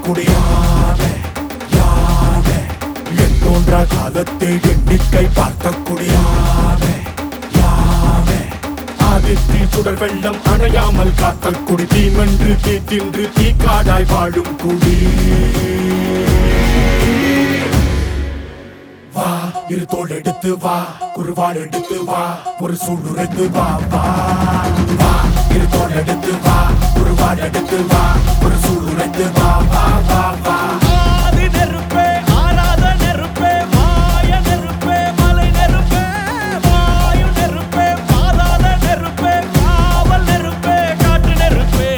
காட்டக்கூடிய யானை யானை எண்ணோன்றா காலத்தை எண்ணிக்கை பார்க்கக்கூடிய யானை யானை ஆதித்தி சுடர் வெள்ளம் அணையாமல் காத்தல் குடி தீமென்று தீ தின்று தீ காடாய் வாழும் குடி வா இரு தோள் எடுத்து வா குருவாள் எடுத்து வா ஒரு சூளுரைத்து வா வா வா இரு தோள் எடுத்து வா குருவாள் எடுத்து வா ஒரு சூளுரைத்து வா வா வா வா ஆதி நெருப்பே ஆராத நெருப்பே மாய நெருப்பே மலை நெருப்பே வாயு நெருப்பே பாதாள நெருப்பே காவல் நெருப்பே காற்று நெருப்பே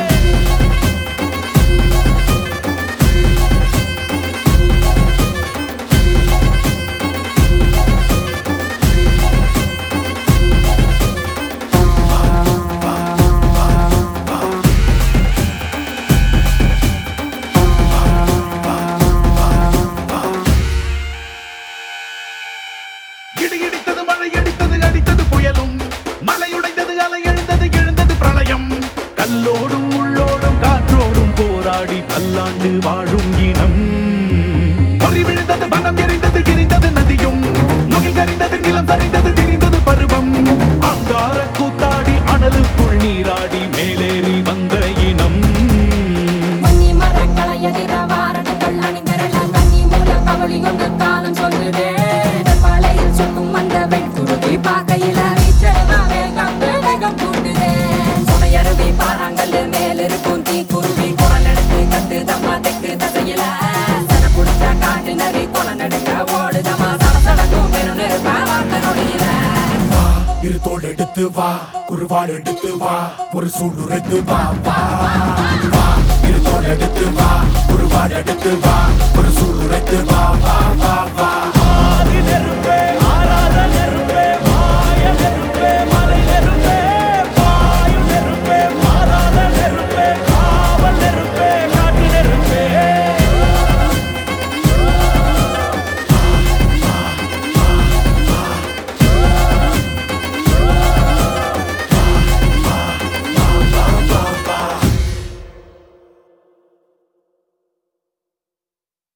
இடி இடித்தது மழை அடித்தது அடித்தது புயலும் மலை உடைந்தது அலை எழுந்தது எழுந்தது பிரளயம் கல்லோடும் உள்ளோடும் காற்றோடும் போராடி பல்லாண்டு வாழும் இனம் பொறி விழுந்தது வனம் எரிந்தது எரிந்தது நதியும் முகில் கரிந்தது நிலம் சரிந்தது திரிந்தது பருவம் அங்கார கூத்தாடி அனலுக்குள் நீராடி மேலேறி வந்த இனம் மன்னி மரங்களை எதிர வாரணங்கள் அணிந்திரள கன்னி மூல கவளி கொண்டு காலம் சொல்லுதே மலையில் சுட்டும் அந்த வெண்குருவி பார்க்கையில வீச்சரமா வேகம் வேகம் கூட்டுதே சுமையருவி பாறாங்கல் மேல் இருக்கும் தீ குருவி குரல் எடுத்து கட்டு தம்மா தெக்கு தசையில சன புடிச்ச காட்டு நரி கொல நடுங்க ஓடுதமா சடசடக்கும் பெரும் நெருப்ப வார்த்த நொடியில வா இரு தோள் எடுத்து வா குருவாள் எடுத்து வா ஒரு சூளுரைத்து வா வா வா இரு தோள் எடுத்து வா குருவாள் எடுத்து வா ஒரு சூளுரைத்து வா வா வா வா ஆதி நெருப்பே